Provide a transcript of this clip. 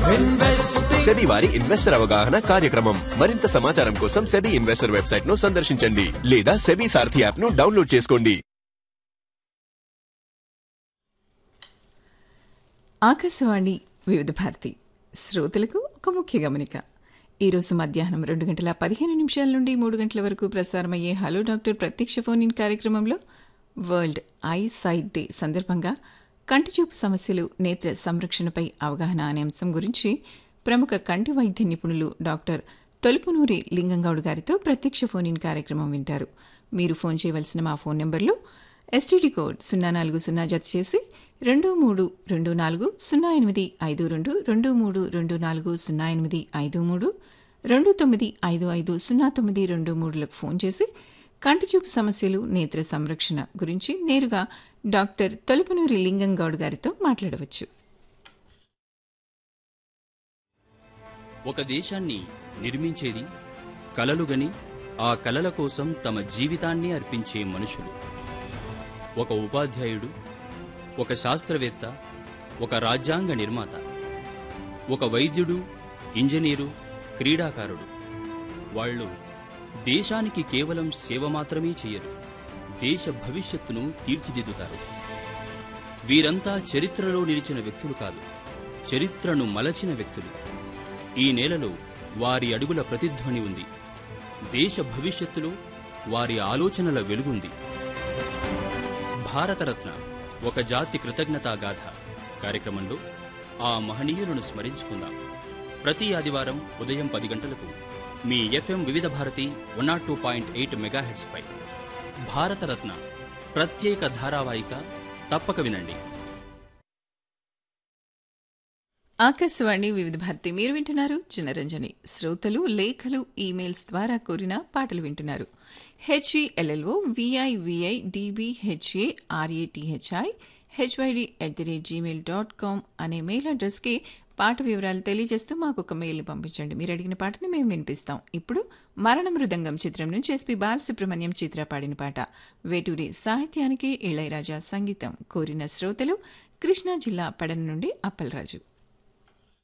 SEBI వారి investor అవగాహన కార్యక్రమం మరింత సమాచారం కోసం సెబీ ఇన్వెస్టర్ వెబ్సైట్ ను సందర్శించండి లేదా సెబీ సారథి యాప్ ను డౌన్లోడ్ చేసుకోండి ఆకాశవాణి వివిధ భారతి శ్రోతలకు ఒక ముఖ్య గమనిక ఈరోజు మధ్యాహ్నం రెండు గంటల పదిహేను నిమిషాల నుండి మూడు గంటల వరకు ప్రసారమయ్యే హలో డాక్టర్ ప్రత్యక్ష ఫోన్ ఇన్ కార్యక్రమంలో వరల్డ్ ఐ సైట్ డే సందర్భంగా కంటిచూపు సమస్యలు నేత్ర సంరక్షణపై అవగాహన అనే అంశం గురించి ప్రముఖ కంటి వైద్య నిపుణులు డాక్టర్ తొలుపునూరి లింగంగౌడ్ గారితో ప్రత్యక్ష ఫోన్ ఇన్ కార్యక్రమం వింటారు మీరు ఫోన్ చేయవలసిన మా ఫోన్ నెంబర్లు ఎస్టీడీ కోడ్ సున్నా నాలుగు సున్నా జత చేసి రెండు మూడు రెండు నాలుగు సున్నా ఎనిమిది ఐదు రెండు రెండు మూడు రెండు నాలుగు సున్నా ఎనిమిది ఐదు మూడు రెండు తొమ్మిది ఐదు ఐదు సున్నా తొమ్మిది రెండు మూడులకు ఫోన్ చేసి కంటిచూపు సమస్యలు నేత్ర సంరక్షణ గురించి నేరుగా డాక్టర్ తలుపునూరి లింగం గౌడ్ గారితో మాట్లాడవచ్చు ఒక దేశాన్ని నిర్మించేది కలలుగని ఆ కలల కోసం తమ జీవితాన్ని అర్పించే మనుషులు ఒక ఉపాధ్యాయుడు ఒక శాస్త్రవేత్త ఒక రాజ్యాంగ నిర్మాత ఒక వైద్యుడు ఇంజనీరు క్రీడాకారుడు వాళ్ళు దేశానికి కేవలం సేవ మాత్రమే చేయరు దేశ భవిష్యత్తును తీర్చిదిద్దుతారు వీరంతా చరిత్రలో నిలిచిన వ్యక్తులు కాదు చరిత్రను మలచిన వ్యక్తులు ఈ నేలలో వారి అడుగుల ప్రతిధ్వని ఉంది దేశ భవిష్యత్తులో వారి ఆలోచనల వెలుగుంది భారతరత్న ఒక జాతి కృతజ్ఞతా గాథ కార్యక్రమంలో ఆ మహనీయులను స్మరించుకుందాం ప్రతి ఆదివారం ఉదయం పది గంటలకు మీ FM Vividh Bharati one nought two point eight మెగాహెడ్స్పై భారతరత్న ప్రత్యేక ధారావాహిక తప్పక వినండి ఆకాశవాణి వివిధ భారతి మీరు వింటున్నారు జనరంజని శ్రోతలు లేఖలు ఈమెయిల్స్ ద్వారా కోరిన పాటలు వింటున్నారు H E L L O V I V I D B H A R A T H I H Y D at the rate gmail dot com అనే మెయిల్ అడ్రస్కి పాట వివరాలు తెలియజేస్తూ మాకు ఒక మెయిల్ పంపించండి మీరు అడిగిన పాటని మేము వినిపిస్తాం ఇప్పుడు మరణ మృదంగం చిత్రం నుంచి ఎస్పి బాలసుబ్రహ్మణ్యం చిత్ర పాడిన పాట వేటూరి సాహిత్యానికి ఇళయరాజా సంగీతం కోరిన శ్రోతలు కృష్ణా జిల్లా పడన నుండి అప్పలరాజు